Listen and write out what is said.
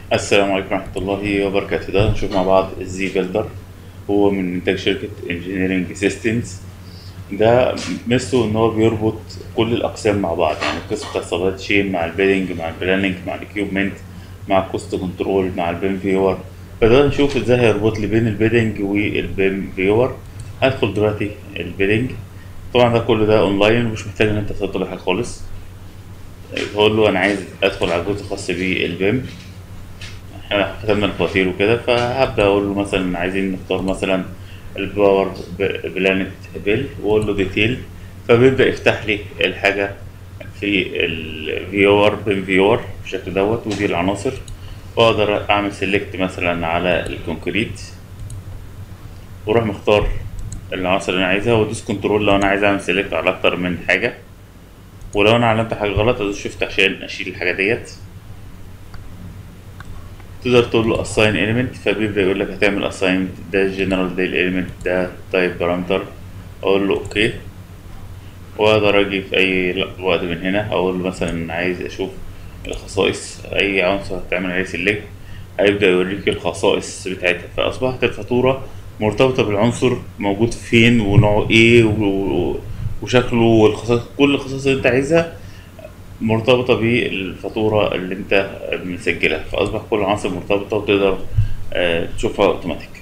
السلام عليكم ورحمة الله وبركاته ده نشوف مع بعض الزي بيلدر هو من إنتاج شركة انجينيرنج سيستمز ده ميزته إن هو بيربط كل الأقسام مع بعض يعني القسم بتاع السبلاي تشين مع البيلنج مع البلاننج مع الإكيوبمنت مع الكوست كنترول مع البيم فيور فده نشوف ازاي هيربط لي بين البيلنج والبيم فيور هدخل دلوقتي البيلنج طبعا ده كل ده اونلاين ومش محتاج ان انت تدخل حاجه خالص تقول له انا عايز ادخل على الجزء الخاص بالبيم احنا كتبنا الفواتير وكده فهبدا اقول له مثلا عايزين نختار مثلا الباور بلانت بيل واقول له ديتيل فبيبدا يفتح لي الحاجه في الفيور بيم فيور بالشكل دوت ودي العناصر واقدر اعمل سيلكت مثلا على الكونكريت واروح مختار العناصر اللي انا عايزها وادوس كنترول لو انا عايز اعمل سيلكت على اكتر من حاجه ولو انا علمت حاجه غلط ادوس شيفت عشان اشيل الحاجه ديت تقدر تقول له assign element فبيبدأ يقول لك هتعمل assign ده general ده element ده type parameter اقول له اوكي واقدر اجي في اي وقت من هنا اقول له مثلا عايز اشوف الخصائص اي عنصر هتعمل عليه سيلكت هيبدأ يوريك الخصائص بتاعتها فاصبحت الفاتورة مرتبطة بالعنصر موجود فين ونوعه ايه وشكله والخصائص كل الخصائص اللي انت عايزها مرتبطة بالفاتورة اللي انت مسجلها فأصبح كل العناصر مرتبطة وتقدر تشوفها اوتوماتيك